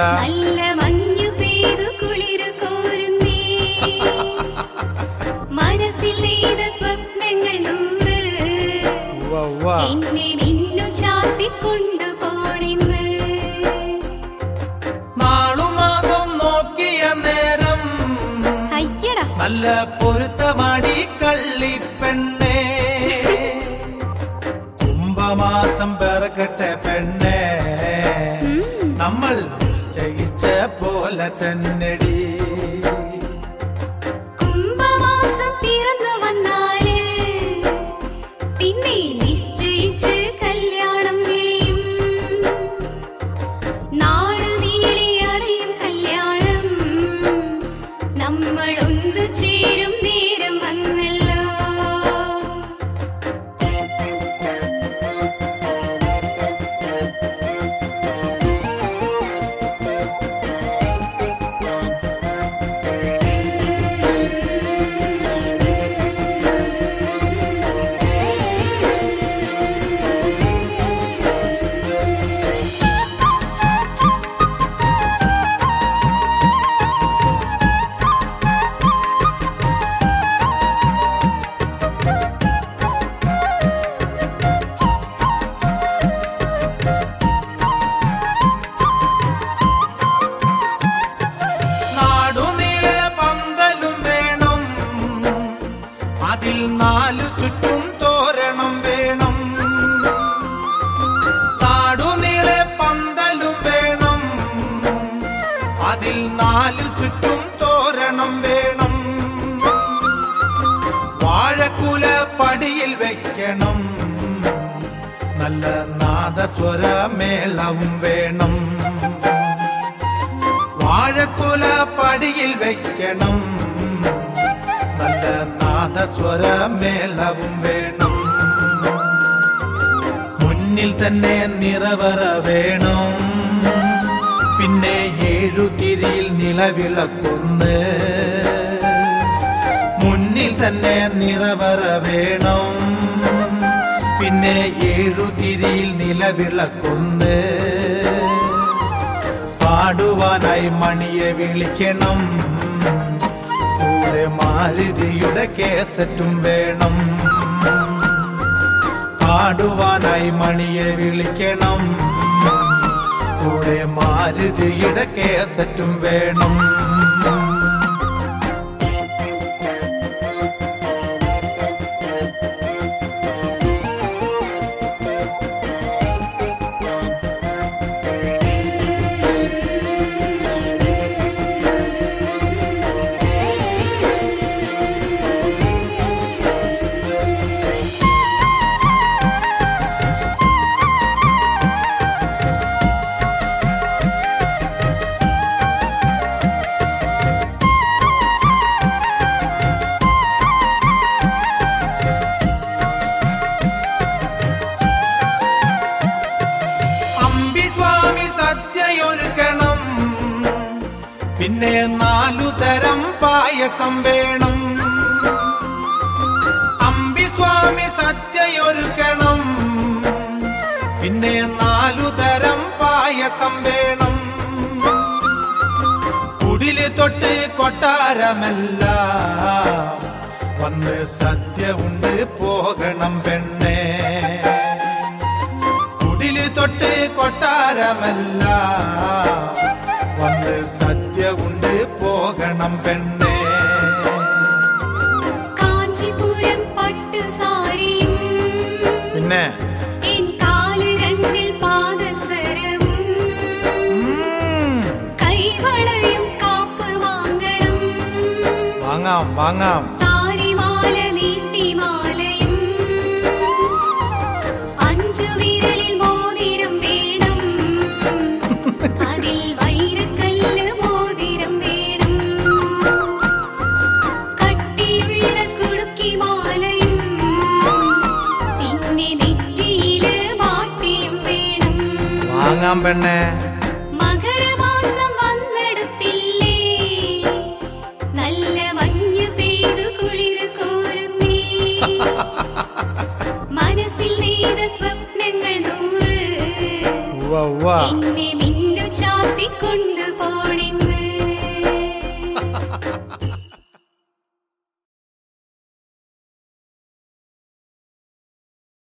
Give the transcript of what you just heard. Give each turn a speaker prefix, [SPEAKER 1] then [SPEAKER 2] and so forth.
[SPEAKER 1] എന്താ
[SPEAKER 2] നല്ല മഞ്ഞു പെയ്തു കുളിരു കോരുന്നേ മനസ്സിൽ നെയ്ത സ്വപ്നങ്ങൾ നൂറ്
[SPEAKER 1] ഉവ്വ ഉവ്വ
[SPEAKER 2] എന്നെ മിന്നു ചാത്തിക്കൊണ്ടു പോണിന്ന്
[SPEAKER 1] നാളുമാസം നോക്കിയ നേരം
[SPEAKER 2] അയ്യടാ
[SPEAKER 1] നല്ല പൊരുത്തമാടി കള്ളിപ്പെണ്ണേ കുംഭമാസം പിറക്കട്ടെ പെണ്ണേ നമ്മൾ നിശ്ചയിച്ച പോലെ തന്നെടി
[SPEAKER 2] കുംഭമാസം പിറന്നു വന്നാല് പിന്നെ നിശ്ചയിച്ച് കല്യാണം വിളിയും നാട് നീളെ അറിയും കല്യാണം നമ്മൾ ഒന്നു ചേരും നേരം വന്നല്ലോ
[SPEAKER 1] നാടുനീളെ പന്തലും വേണം അതിൽ നാലു ചുറ്റും തോരണം വേണം നാടുനീളെ പന്തലും വേണം അതിൽ നാലു ചുറ്റും തോരണം വേണം വാഴക്കുല പടിയിൽ വെക്കണം നല്ല നാദസ്വരമേളവും വേണം വാഴക്കുല പടിയിൽ വെക്കണം നല്ല നാദസ്വരമേളവും വേണം മുന്നിൽ തന്നെ നിറവറ വേണം പിന്നെ ഏഴുതിരിയിൽ നിലവിളക്കൊന്ന് മുന്നിൽ തന്നെ നിറവറ വേണം പിന്നെ ഏഴുതിരിയിൽ നിലവിളക്കൊന്ന് പാടുവാനായി മണിയെ വിളിക്കണം കൂടെ മാരുതിയുടെ കേസറ്റും വേണം പാടുവാനായി മണിയെ വിളിക്കണം കൂടെ മാരുതിയുടെ കേസറ്റും വേണം അമ്പിസ്വാമി സദ്യയൊരുക്കണം പിന്നെ നാലു തരം പായസം വേണം അമ്പിസ്വാമി സദ്യയൊരുക്കണം പിന്നെ നാലു തരം പായസം വേണം കുടില് തൊട്ട് കൊട്ടാരമല്ല വന്ന് സദ്യ ഉണ്ട് പോകണം പെണ്ണേ കുടില് തൊട്ട് കൊട്ടാരമല്ല വന്ന് സദ്യ ഉണ്ട് പോകണം പെണ്ണേ
[SPEAKER 2] കാഞ്ചിപുരം പട്ടു സാരിയും
[SPEAKER 1] പിന്നെ
[SPEAKER 2] എൻ കാല് രണ്ടിൽ പാദസരവും
[SPEAKER 1] ഉം,
[SPEAKER 2] കൈവളയും കാപ്പ് വാങ്ങണം
[SPEAKER 1] വാങ്ങാം വാങ്ങാം
[SPEAKER 2] സാരിമാല നീട്ടിമാലയും അഞ്ചു വിരലിൽ മോതിരം വേണം അതിൽ വൈരക്കല്ല് മോതിരം വേണം കട്ടിയുള്ള കുടുക്കിമാലയും പിന്നെ നെറ്റിയില് മാട്ടിയും വേണം
[SPEAKER 1] വാങ്ങാം പെണ്ണേ